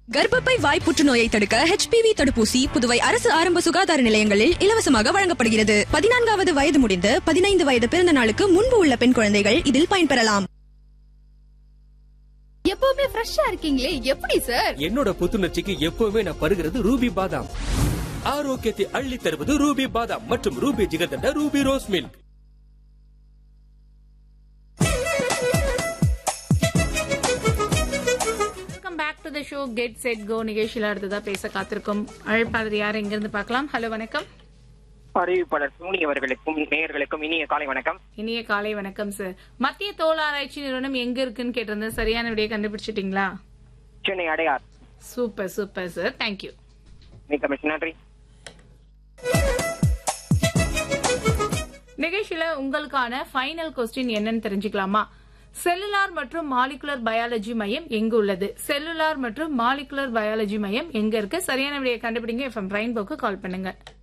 கர்ப்பப்பை வாய் புற்றுநோயை தடுக்க ஹெச்பிவி தடுப்பூசி புதுவை அரசு ஆரம்ப சுகாதார நிலையங்களில் இலவசமாக வழங்கப்படுகிறது பதினான்காவது வயது முடிந்து பதினைந்து வயது பிறந்த நாளுக்கு முன்பு உள்ள பெண் குழந்தைகள் இதில் பயன்பெறலாம் எப்பவுமே ஃப்ரெஷ்ஷா இருக்கீங்களே எப்படி சார் என்னோட புத்துணர்ச்சிக்கு எப்பவுமே நான் பருகிறது ரூபி பாதாம் ஆரோக்கியத்தை அள்ளி தருவது ரூபி பாதாம் மற்றும் Ruby jigarthanda Ruby rose milk welcome back to the show get set go நிகழ்ச்சியில் அடுத்ததா பேச காத்திருக்கும் அழைப்பாளர் யார் எங்கிருந்து பார்க்கலாம் ஹலோ வணக்கம் அறிவிப்பாளர் சோனி அவர்களுக்கும் நேயர்களுக்கும் இனிய காலை வணக்கம் இனிய காலை வணக்கம் சார் மத்திய தோல் ஆராய்ச்சி நிறுவனம் எங்க இருக்குன்னு கேட்டிருந்தேன் சரியான விடையை கண்டுபிடிச்சிட்டீங்களா Chennai Adyar super super sir thank you மிக்க மிக்க நன்றி நிகழ்ச்சியில உங்களுக்கான ஃபைனல் கொஸ்டின் என்னன்னு தெரிஞ்சுக்கலாமா செல்லுலார் மற்றும் மாலிகுலர் பயாலஜி மையம் எங்க உள்ளது செல்லுலார் மற்றும் மாலிகுலர் பயாலஜி மையம் எங்க இருக்கு சரியான விடையை கண்டுபிடிங்க எஃப்எம் ரெயின்போக்கு கால் பண்ணுங்க